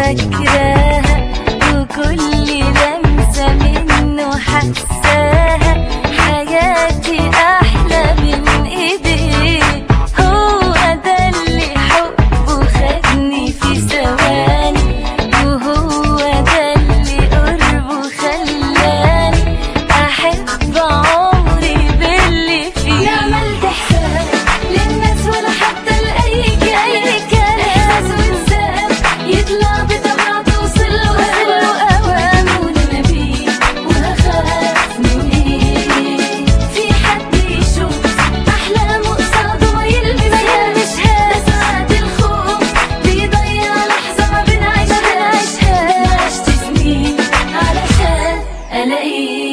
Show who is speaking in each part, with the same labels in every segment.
Speaker 1: فاكراها وكل لمسة منه حساها حياتي أحلى من إيديه هو ده اللي حبه خدني في ثواني وهو ده اللي قربه خلاني أحب عمري باللي فيه لا عملت حساب للناس ولا حتى لأي أي كلام وإنسان يطلع بطبعه توصل له وصل له أوام وأنا بيه وهخاف من إيه في حد يشوف أحلامه قصاده ما يلمس مش ده ساعات الخوف بيضيع لحظة ما بنعيشهاش عشت سنين علشان ألاقيه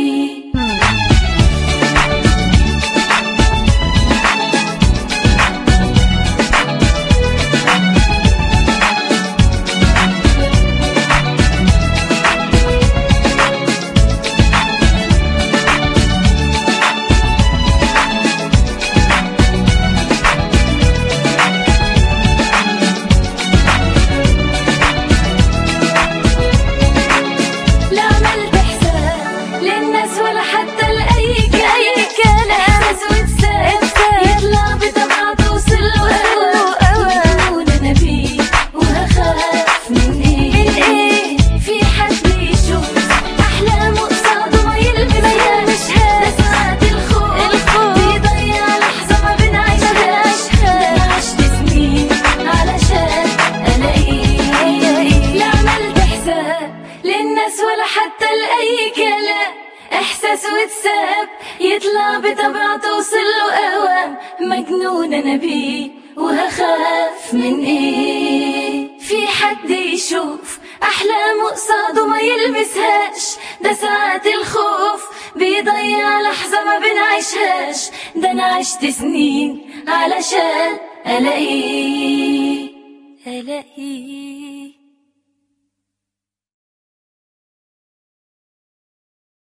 Speaker 1: لا عملت حساب للناس ولا حتى لأي أي كلام واتساب يطلع بطبعه توصل له أوام أنا بيه وهخاف من إيه في حد يشوف أحلامه قصاده ما يلمس مش ده ساعات الخوف بيضيع لحظة ما بنعيشهاش ده أنا عشت سنين علشان ألاقيه لا عملت حساب للناس ولا حتى لأي كلام إحساس واتساب يطلع بطبعه توصل له أوام مجنون أنا بيه وهخاف من إيه في حد يشوف أحلامه قصاده ما يلمسهاش ده ساعات الخوف بيضيع لحظة ما بنعيشهاش ده أنا عشت سنين علشان ألاقيه ألاقيه